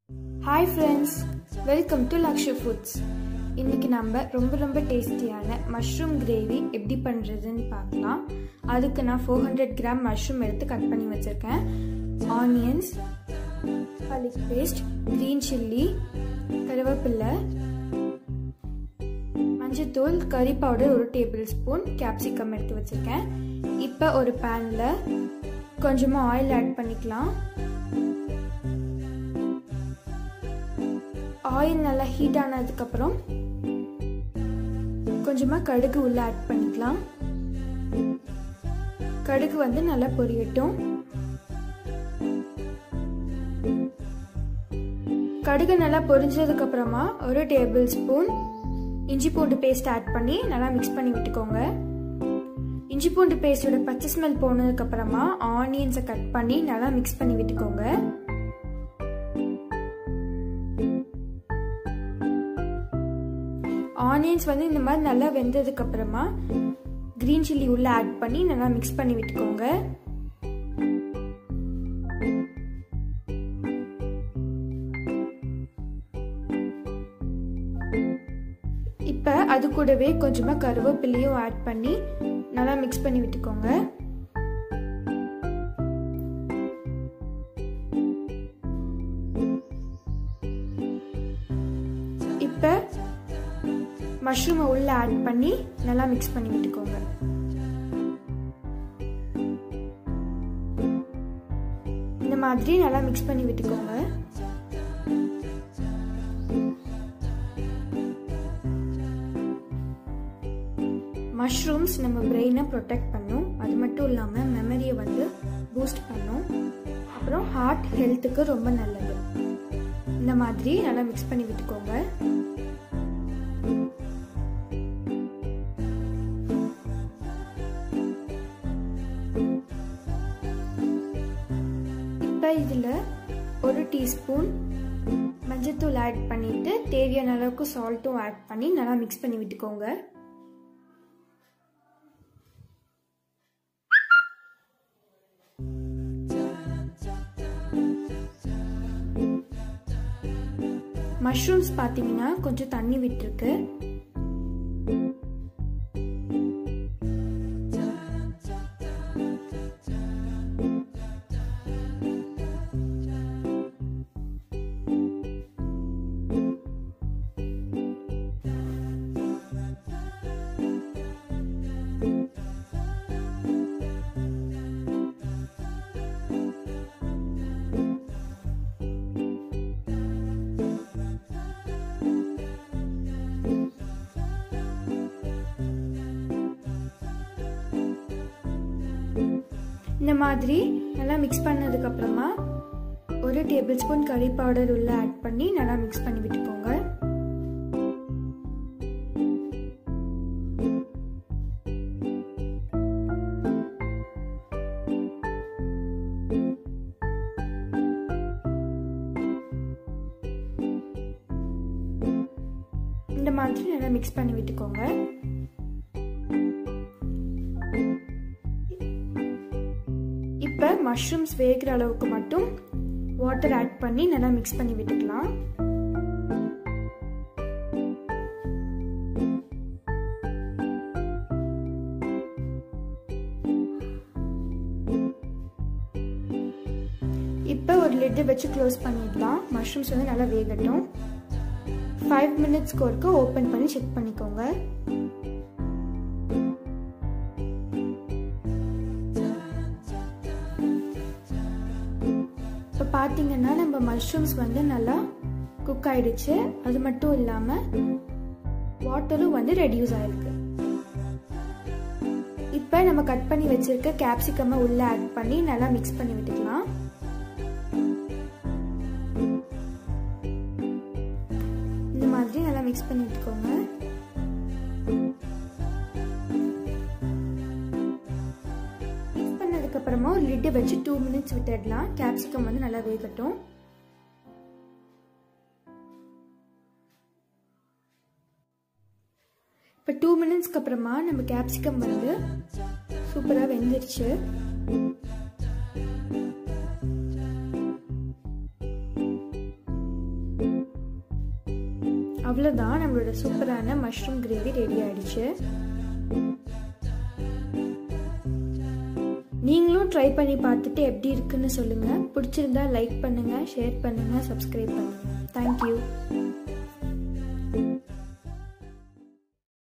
hi friends welcome to Lakshu foods இன்னைக்கு நம்ம ரொம்ப ரொம்ப டேஸ்டியான மஷ்ரூம் கிரேவி எப்படி பண்ணுறதுன்னு பார்க்கலாம் அதுக்கு நான் ஃபோர் ஹண்ட்ரட் கிராம் மஷ்ரூம் எடுத்து கட் பண்ணி வச்சுருக்கேன் onions garlic paste green chilli கருவேப்பில்லை மஞ்சத்தூள் கறி பவுடர் ஒரு டேபிள் ஸ்பூன் கேப்சிகம் எடுத்து வச்சுருக்கேன் இப்போ ஒரு பேனில் கொஞ்சமாக ஆயில் ஆட் பண்ணிக்கலாம் ஆயில் நல்லா ஹீட் ஆனதுக்கப்புறம் கொஞ்சமாக கடுகு உள்ள ஆட் பண்ணிக்கலாம் கடுகு வந்து நல்லா பொரியட்டும் கடுகு நல்லா பொரிஞ்சதுக்கு அப்புறமா ஒரு டேபிள் ஸ்பூன் இஞ்சி பூண்டு பேஸ்ட் ஆட் பண்ணி நல்லா மிக்ஸ் பண்ணி விட்டுக்கோங்க இஞ்சி பூண்டு பேஸ்டோட பச்சை ஸ்மெல் போனதுக்கு அப்புறமா ஆனியன்ஸை கட் பண்ணி நல்லா மிக்ஸ் பண்ணி விட்டுக்கோங்க ஆனியன்ஸ் வந்து இந்த மாதிரி நல்லா வெந்ததுக்கு அப்புறமா கிரீன் சில்லி உள்ள ஆட் பண்ணி நல்லா மிக்ஸ் பண்ணி விட்டுக்கோங்க இப்போ அது கூடவே கொஞ்சமாக கருவேப்பிலையும் ஆட் பண்ணி நல்லா மிக்ஸ் பண்ணி விட்டுக்கோங்க இப்போ மஷ்ரூமை உள்ள ஆட் பண்ணி நல்லா மிக்ஸ் பண்ணி விட்டுக்கோங்க இந்த மாதிரி நல்லா மிக்ஸ் பண்ணி விட்டுக்கோங்க மஷ்ரூம்ஸ் நம்ம பிரெயினை ப்ரொடெக்ட் பண்ணும் அது மட்டும் இல்லாமல் மெமரியை வந்து பூஸ்ட் பண்ணும் அப்புறம் ஹார்ட் ஹெல்த்துக்கு ரொம்ப நல்லது இந்த மாதிரி நல்லா மிக்ஸ் பண்ணி விட்டுக்கோங்க இப்போ இதில் ஒரு டீஸ்பூன் மஞ்சத்தூள் ஆட் பண்ணிவிட்டு தேவையான அளவுக்கு சால்ட்டும் ஆட் பண்ணி நல்லா மிக்ஸ் பண்ணி விட்டுக்கோங்க மஷ்ரூம்ஸ் பார்த்தீங்கன்னா கொஞ்சம் தண்ணி விட்டுருக்கு இந்த மாதிரி நல்லா மிக்ஸ் பண்ணதுக்கு அப்புறமா ஒரு டேபிள் ஸ்பூன் கறி பவுடர் உள்ள ஆட் பண்ணி நல்லா மிக்ஸ் பண்ணி விட்டுக்கோங்க இந்த மாதிரி நல்லா மிக்ஸ் பண்ணி விட்டுக்கோங்க இப்போ மஷ்ரூம்ஸ் வேகிற அளவுக்கு மட்டும் வாட்டர் ஆட் பண்ணி நல்லா மிக்ஸ் பண்ணி விட்டுக்கலாம் இப்போ ஒரு லிட்டு வச்சு க்ளோஸ் பண்ணிடலாம் மஷ்ரூம்ஸ் வந்து நல்லா வேகட்டும் ஃபைவ் மினிட்ஸ்க்கு ஒருக்க ஓப்பன் பண்ணி செக் பண்ணிக்கோங்க இப்போ பார்த்தீங்கன்னா நம்ம மஷ்ரூம்ஸ் வந்து நல்லா குக் ஆயிடுச்சு அது மட்டும் இல்லாமல் வாட்டரும் வந்து ரெடியூஸ் ஆயிருக்கு இப்போ நம்ம கட் பண்ணி வச்சிருக்க கேப்சிகமை உள்ள ஆட் பண்ணி நல்லா மிக்ஸ் பண்ணி விட்டுக்கலாம் இந்த மாதிரி நல்லா மிக்ஸ் பண்ணி விட்டுக்கோங்க மிக்ஸ் பண்ணதுக்கப்புறமா ஒரு லிட்டை வச்சு டூ மினிட்ஸ் விட்டுடலாம் கேப்சிகம் வந்து நல்லா வேகட்டும் இப்போ டூ மினிட்ஸ்க்கு அப்புறமா நம்ம கேப்சிகம் வந்து சூப்பராக வெந்துருச்சு அவ்வளோதான் நம்மளோட சூப்பரான மஷ்ரூம் கிரேவி ரெடி ஆயிடுச்சு நீங்களும் ட்ரை பண்ணி பார்த்துட்டு எப்படி இருக்குன்னு சொல்லுங்கள் பிடிச்சிருந்தா லைக் பண்ணுங்கள் ஷேர் பண்ணுங்கள் சப்ஸ்கிரைப் பண்ணுங்கள் தேங்க்யூ